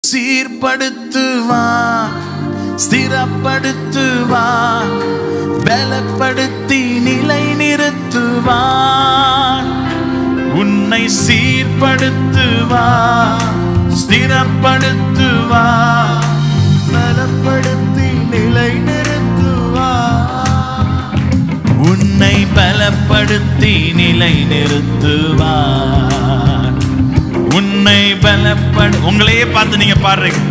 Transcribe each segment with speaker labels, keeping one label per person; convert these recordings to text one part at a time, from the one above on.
Speaker 1: சீர்படுத்துவார் ஸ்திரப்படுத்துவார் பலப்படுத்தி நிலை நிறுத்துவார் உன்னை சீர்படுத்துவார் ஸ்திரப்படுத்துவார் பலப்படுத்தி நிலை நிறுத்துவார் உன்னை பலப்படுத்தி நிலை நிறுத்துவார் உன்னை பலப்படு உங்களையே பார்த்து நீங்க பாடுறீங்க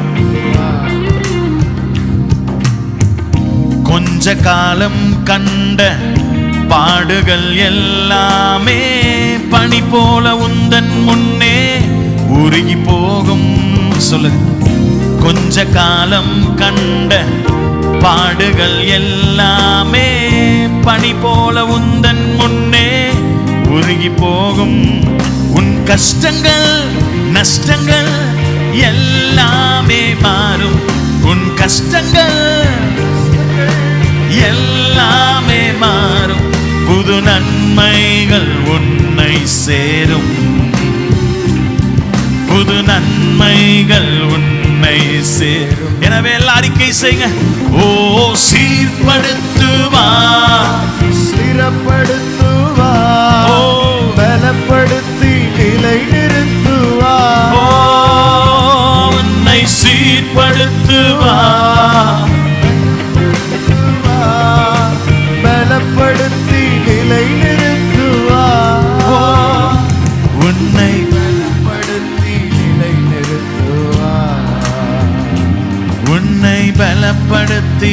Speaker 1: கொஞ்ச காலம் கண்ட பாடுகள் எல்லாமே பனி போல உந்தன் முன்னே உருகி போகும் சொல்லுங்க கொஞ்ச காலம் கண்ட பாடுகள் எல்லாமே பனி போல உந்தன் முன்னே உருகி போகும் உன் கஷ்டங்கள் நஷ்டங்கள் எல்லாமே மாறும் உன் கஷ்டங்கள் எல்லாமே மாறும் புது நன்மைகள் உன்னை சேரும் புது நன்மைகள் உன்னை சேரும் எனவே எல்லா அறிக்கை செய்யுங்க ஓ சீர்படுத்துவா
Speaker 2: ஸ்திரப்படுத்துவார்
Speaker 1: ஓ.
Speaker 2: பலப்படுத்தி நிலை நிறுத்துவார்
Speaker 1: ஓ உன்னை சீர்படுத்துவா
Speaker 2: பலப்படுத்தி நிலை நிறுத்துவார்
Speaker 1: உன்னை
Speaker 2: பலப்படுத்தி நிலை நிறுத்துவார்
Speaker 1: உன்னை பலப்படுத்தி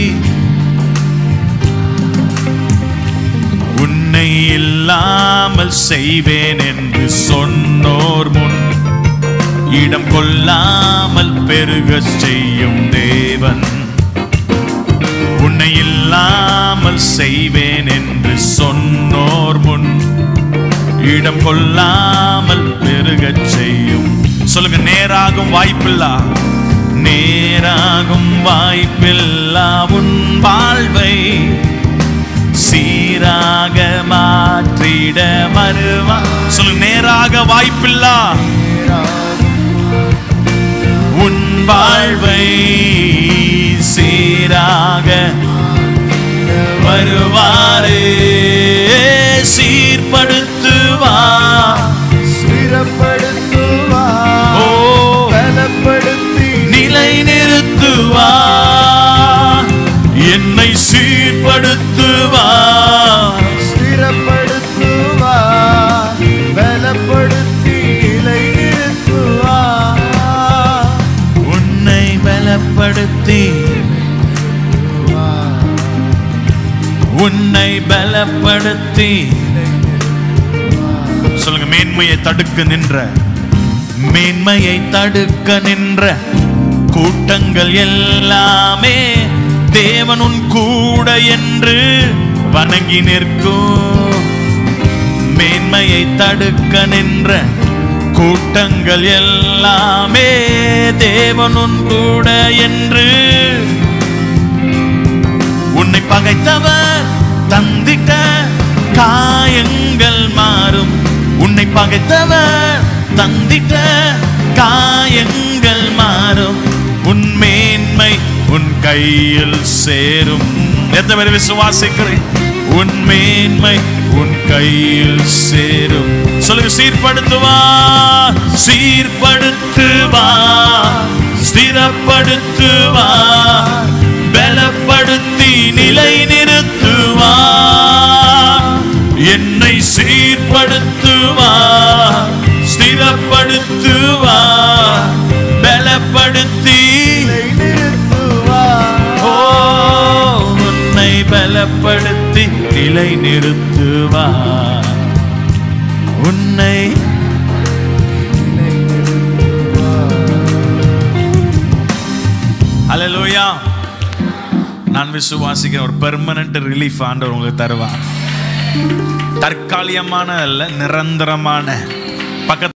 Speaker 1: உன்னை இல்லாமல் செய்வேன் என்று சொன்னோர் முன் இடம் கொள்ளாமல் பெருகச் செய்யும் தேவன் உன்னை இல்லாமல் செய்வேன் என்று சொன்னோர் முன் இடம் கொள்ளாமல் பெருகச் செய்யும் சொல்லுங்க நேராகும் வாய்ப்பில்லா நேராகும் வாய்ப்பில்லா உன் வாழ்வை சீராக மாற்றிட வருவா சொல்லுங்க நேராக வாய்ப்பில்லா உன் வாழ்வை சீராக வருவாரே சீர்படுத்துவா
Speaker 2: ஸ்திரப்படுத்துவார்
Speaker 1: ஓ
Speaker 2: பலப்படுத்தி
Speaker 1: நிலை நிறுத்துவா என்னை சீர்படுத்துவா
Speaker 2: ஸ்திரப்படுத்துவார் பலப்படுத்தி நிலை நிறுத்துவார்
Speaker 1: உன்னை பலப்படுத்தி உன்னை பலப்படுத்தி சொல்லுங்க மேன்மையை தடுக்க நின்ற மேன்மையை தடுக்க நின்ற கூட்டங்கள் எல்லாமே தேவன் உன் கூட என்று வணங்கி நிற்கும் மேன்மையை தடுக்க நின்ற கூட்டங்கள் எல்லாமே தேவன் உன் கூட என்று உன்னை பகைத்தவர் தந்திட்ட காயங்கள் மாறும் உன்னை பகைத்தவர் தந்திட்ட காயங்கள் மாறும் உன் மேன்மை உன் கையில் சேரும் எத்தனை பேர் விசுவாசிக்கிறேன் உன் மேன்மை உன் கையில் சேரும் சொல்லுங்க சீர்படுத்துவா சீர்படுத்துவா ஸ்திரப்படுத்துவா பலப்படுத்தி நிலை நிறுத்துவா என்னை சீர்படுத்துவா ஸ்திரப்படுத்துவா பலப்படுத்தி
Speaker 2: நிலை நிறுத்துவார்
Speaker 1: ஓ உன்னை பலப்படுத்தி நிலை நிறுத்துவா உன்னை ஹalleluya நான் விசுவாசிக்கிறேன் ஒரு பெர்மனன்ட் ரிலீஃப் ஆண்டவர் உங்களுக்கு தருவார் தற்காலிகமான அல்ல நிரந்தரமான பக்கத்து